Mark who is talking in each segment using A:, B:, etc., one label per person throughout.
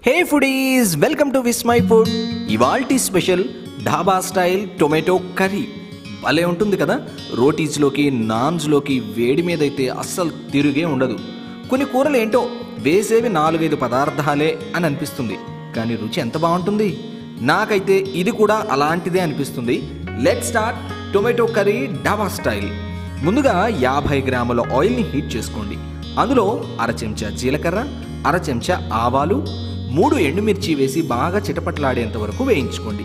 A: hey foodies welcome to Vismai food ఇవాల్టి special dhaba style tomato curry భలే ఉంటుంది కదా రోటీస్లోకి నాన్స్లోకి వేడి మీద అయితే అస్సలు తిరుగే ఉండదు కొన్ని కూరలు ఏంటో వేసేవి నాలుగైదు పదార్థాలే అని అనిపిస్తుంది కానీ రుచి ఎంత బాగుంటుంది నాకైతే ఇది కూడా అలాంటిదే అనిపిస్తుంది let start tomato curry dhaba style ముందుగా యాభై గ్రాముల ఆయిల్ని హీట్ చేసుకోండి అందులో అర చెంచా జీలకర్ర అర చెంచా ఆవాలు మూడు ఎండుమిర్చి వేసి బాగా చిటపట్లాడేంత వరకు వేయించుకోండి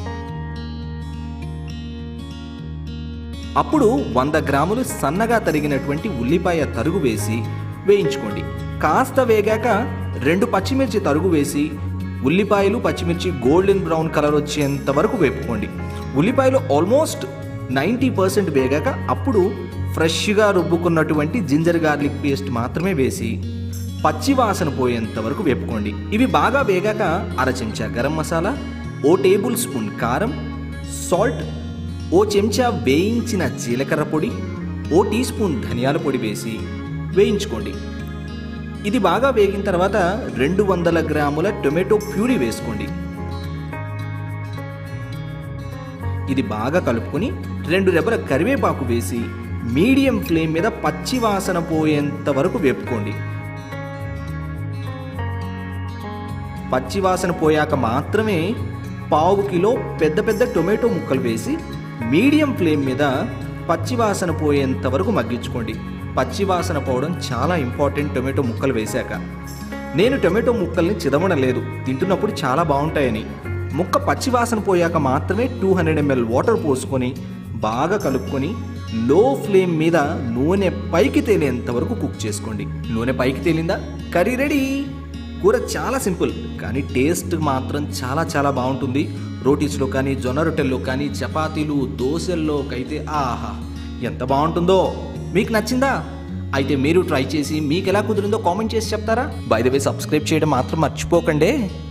A: అప్పుడు వంద గ్రాములు సన్నగా తరిగినటువంటి ఉల్లిపాయ తరుగు వేసి వేయించుకోండి కాస్త వేగాక రెండు పచ్చిమిర్చి తరుగు వేసి ఉల్లిపాయలు పచ్చిమిర్చి గోల్డెన్ బ్రౌన్ కలర్ వచ్చేంత వరకు వేపుకోండి ఉల్లిపాయలు ఆల్మోస్ట్ నైంటీ పర్సెంట్ వేగాక అప్పుడు ఫ్రెష్గా రుబ్బుకున్నటువంటి జింజర్ గార్లిక్ పేస్ట్ మాత్రమే వేసి పచ్చి వాసన పోయేంత వరకు వేపుకోండి ఇవి బాగా వేగాక అర చెంచా గరం మసాలా ఓ టేబుల్ స్పూన్ కారం సాల్ట్ ఓ చెంచా వేయించిన జీలకర్ర పొడి ఓ టీ స్పూన్ ధనియాల పొడి వేసి వేయించుకోండి ఇది బాగా వేగిన తర్వాత రెండు వందల గ్రాముల టొమాటో ప్యూరీ వేసుకోండి ఇది బాగా కలుపుకొని రెండు రెబ్బల కరివేపాకు వేసి మీడియం ఫ్లేమ్ మీద పచ్చి వాసన పోయేంత వరకు వేపుకోండి పచ్చి వాసన పోయాక మాత్రమే పావు కిలో పెద్ద పెద్ద టొమాటో ముక్కలు వేసి మీడియం ఫ్లేమ్ మీద పచ్చి వాసన పోయేంత వరకు మగ్గించుకోండి పచ్చి వాసన పోవడం చాలా ఇంపార్టెంట్ టొమాటో ముక్కలు వేశాక నేను టొమాటో ముక్కల్ని చిదమడం లేదు తింటున్నప్పుడు చాలా బాగుంటాయని ముక్క పచ్చి వాసన పోయాక మాత్రమే టూ హండ్రెడ్ ఎంఎల్ వాటర్ పోసుకొని బాగా కలుపుకొని లో ఫ్లేమ్ మీద నూనె పైకి తేలేంత వరకు కుక్ చేసుకోండి నూనె పైకి తేలిందా కర్రీ రెడీ కూర చాలా సింపుల్ కానీ టేస్ట్ మాత్రం చాలా చాలా బాగుంటుంది రోటీస్లో కానీ జొన్న రొట్టెల్లో కానీ చపాతీలు దోశల్లోకైతే ఆహా ఎంత బాగుంటుందో మీకు నచ్చిందా అయితే మీరు ట్రై చేసి మీకు ఎలా కుదిరిందో కామెంట్ చేసి చెప్తారా బై ద వే సబ్స్క్రైబ్ చేయడం మాత్రం మర్చిపోకండి